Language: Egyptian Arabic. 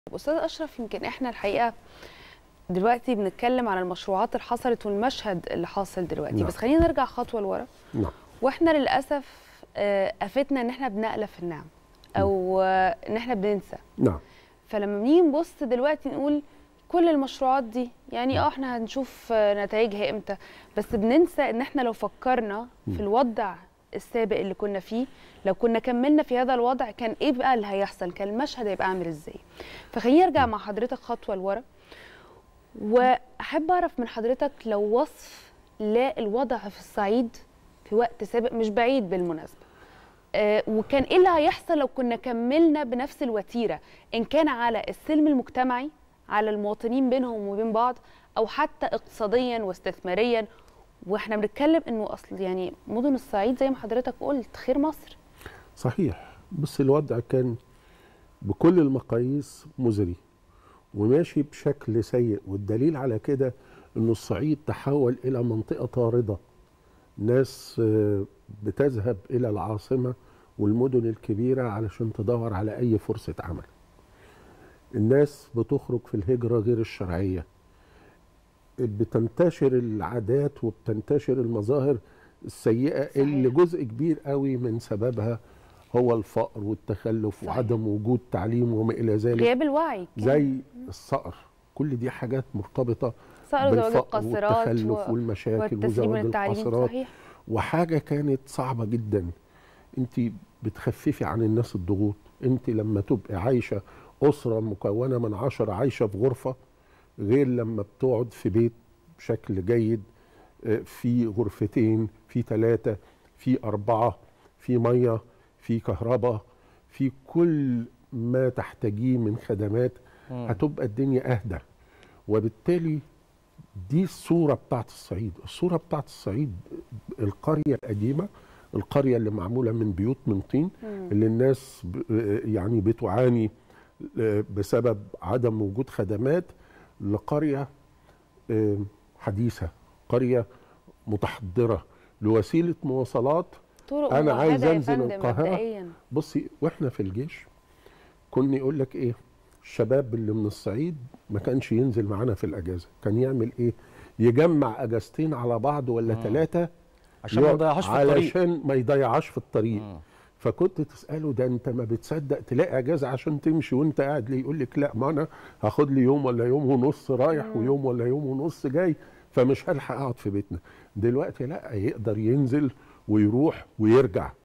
استاذ اشرف يمكن احنا الحقيقه دلوقتي بنتكلم على المشروعات اللي حصلت والمشهد اللي حاصل دلوقتي نعم. بس خلينا نرجع خطوه لورا نعم واحنا للاسف آه، افتنا ان احنا بنألف النعم او آه، ان احنا بننسى نعم فلما بنيجي نبص دلوقتي نقول كل المشروعات دي يعني اه احنا هنشوف آه، نتائجها امتى بس بننسى ان احنا لو فكرنا في الوضع السابق اللي كنا فيه لو كنا كملنا في هذا الوضع كان ايه بقى اللي هيحصل كان المشهد هيبقى عامل ازاي فخليني ارجع مع حضرتك خطوه لورا واحب اعرف من حضرتك لو وصف للوضع في الصعيد في وقت سابق مش بعيد بالمناسبه آه، وكان ايه اللي هيحصل لو كنا كملنا بنفس الوتيره ان كان على السلم المجتمعي على المواطنين بينهم وبين بعض او حتى اقتصاديا واستثماريا واحنا بنتكلم انه اصل يعني مدن الصعيد زي ما حضرتك قلت خير مصر صحيح بس الوضع كان بكل المقاييس مزري وماشي بشكل سيء والدليل على كده انه الصعيد تحول الى منطقه طارده ناس آه، بتذهب الى العاصمه والمدن الكبيره علشان تدور على اي فرصه عمل الناس بتخرج في الهجره غير الشرعيه بتنتشر العادات وبتنتشر المظاهر السيئه صحيح. اللي جزء كبير قوي من سببها هو الفقر والتخلف صحيح. وعدم وجود تعليم وما الى ذلك غياب الوعي كان زي الصقر كل دي حاجات مرتبطه صقر زواج بالفقر القاصرات والتخلف و- والمشاكل والتسليم وزواج للتعليم القاصرات صحيح وحاجه كانت صعبه جدا انت بتخففي عن الناس الضغوط انت لما تبقي عايشه اسره مكونه من عشرة عايشه في غرفه غير لما بتقعد في بيت بشكل جيد آه، في غرفتين في ثلاثه في اربعه في ميه في كهرباء في كل ما تحتاجيه من خدمات هتبقى الدنيا اهدى وبالتالي دي الصوره بتاعت الصعيد الصوره بتاعت الصعيد القريه القديمه القريه اللي معموله من بيوت من طين اللي الناس ب- يعني بتعاني بسبب عدم وجود خدمات لقريه آه، حديثه قريه متحضره لوسيله مواصلات طرق أنا عايز موحدة يا أنزل فندم القاهرة. مبدئياً. بصي واحنا في الجيش كنا يقول لك ايه الشباب اللي من الصعيد ما كانش ينزل معانا في الاجازه كان يعمل ايه يجمع اجازتين على بعض ولا ثلاثه عشان ما يضيعهاش في الطريق علشان ما يضيعهاش في الطريق مم. فكنت تساله ده انت ما بتصدق تلاقي اجازه عشان تمشي وانت قاعد ليه يقول لك لا ما انا هاخد لي يوم ولا يوم ونص رايح ويوم ولا يوم ونص جاي فمش هلحق اقعد في بيتنا دلوقتي لا يقدر ينزل ويروح ويرجع